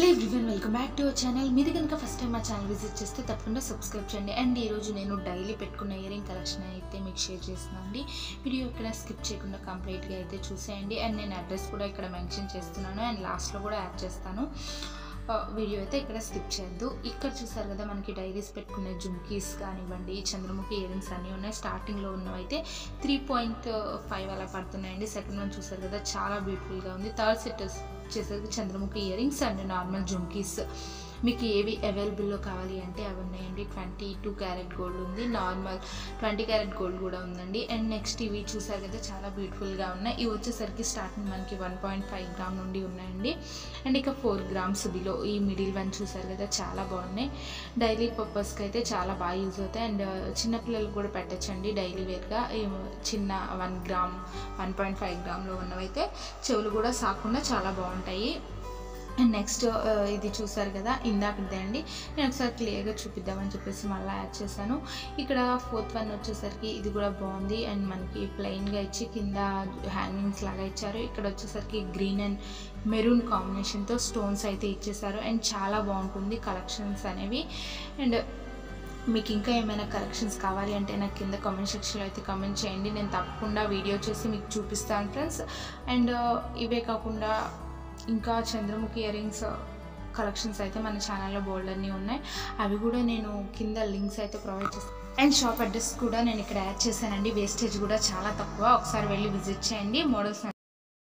hey everyone welcome back to our channel మీది కనుక first time మా ఛానల్ విజిట్ చేస్తే తప్పకుండా సబ్స్క్రైబ్ చేయండి అండ్ ఈరోజు నేను డైలీ పెట్టుకున్న ఇయరింగ్ కలెక్షన్ అయితే మీకు షేర్ చేస్తున్నాను అండి వీడియో ఇక్కడ స్కిప్ చేయకుండా కంప్లీట్గా అయితే చూసేయండి అండ్ నేను అడ్రస్ కూడా ఇక్కడ మెన్షన్ చేస్తున్నాను అండ్ లాస్ట్లో కూడా యాడ్ చేస్తాను ఆ, వీడియో అయితే ఇక్కడ స్కిప్ చేయొద్దు ఇక్కడ చూసారు కదా మనకి డైరీస్ పెట్టుకునే జుమ్కీస్ కానివ్వండి చంద్రముఖి ఇయరింగ్స్ అన్నీ ఉన్నాయి స్టార్టింగ్లో ఉన్నవైతే త్రీ పాయింట్ ఫైవ్ అలా పడుతున్నాయండి సెకండ్ వన్ చూసారు కదా చాలా బ్యూటిఫుల్గా ఉంది థర్డ్ సెట్ వచ్చేసరికి Chandramukhi earrings and normal jhumkis మీకు ఏవి అవైలబుల్లో కావాలి అంటే అవి ఉన్నాయండి ట్వంటీ టూ క్యారెట్ గోల్డ్ ఉంది నార్మల్ ట్వంటీ క్యారెట్ గోల్డ్ కూడా ఉందండి అండ్ నెక్స్ట్ ఇవి చూసారు కదా చాలా బ్యూటిఫుల్గా ఉన్నాయి ఇవి వచ్చేసరికి స్టార్టింగ్ మనకి వన్ పాయింట్ ఫైవ్ గ్రామ్ నుండి ఉన్నాయండి అండ్ ఇక ఫోర్ గ్రామ్స్ బిలో ఈ మిడిల్ వన్ చూసారు కదా చాలా బాగున్నాయి డైలీ పర్పస్కి అయితే చాలా బాగా యూజ్ అవుతాయి అండ్ చిన్నపిల్లలకు కూడా పెట్టచ్చండి డైలీ వేర్గా ఈ చిన్న one gram one point five గ్రామ్లో ఉన్నవైతే చెవులు కూడా సాకుండా చాలా బాగుంటాయి అండ్ నెక్స్ట్ ఇది చూసారు కదా ఇందాకదే అండి నేను ఒకసారి క్లియర్గా చూపిద్దామని చెప్పేసి మళ్ళీ యాడ్ చేశాను ఇక్కడ ఫోర్త్ వన్ వచ్చేసరికి ఇది కూడా బాగుంది అండ్ మనకి ప్లెయిన్గా ఇచ్చి కింద హ్యాంగింగ్స్ లాగా ఇచ్చారు ఇక్కడ వచ్చేసరికి గ్రీన్ అండ్ మెరూన్ కాంబినేషన్తో స్టోన్స్ అయితే ఇచ్చేసారు అండ్ చాలా బాగుంటుంది కలెక్షన్స్ అనేవి అండ్ మీకు ఇంకా ఏమైనా కలెక్షన్స్ కావాలి అంటే నాకు కింద కామెంట్ సెక్షన్లో అయితే కామెంట్ చేయండి నేను తప్పకుండా వీడియో చేసి మీకు చూపిస్తాను ఫ్రెండ్స్ అండ్ ఇవే కాకుండా ఇంకా చంద్రముఖి ఇయరింగ్స్ కలెక్షన్స్ అయితే మన ఛానల్లో బోల్డ్ అన్నీ ఉన్నాయి అవి కూడా నేను కింద లింక్స్ అయితే ప్రొవైడ్ చేస్తాను అండ్ షాప్ అడ్రస్ కూడా నేను ఇక్కడ యాడ్ చేశానండి వేస్టేజ్ కూడా చాలా తక్కువ ఒకసారి వెళ్ళి విజిట్ చేయండి మోడల్స్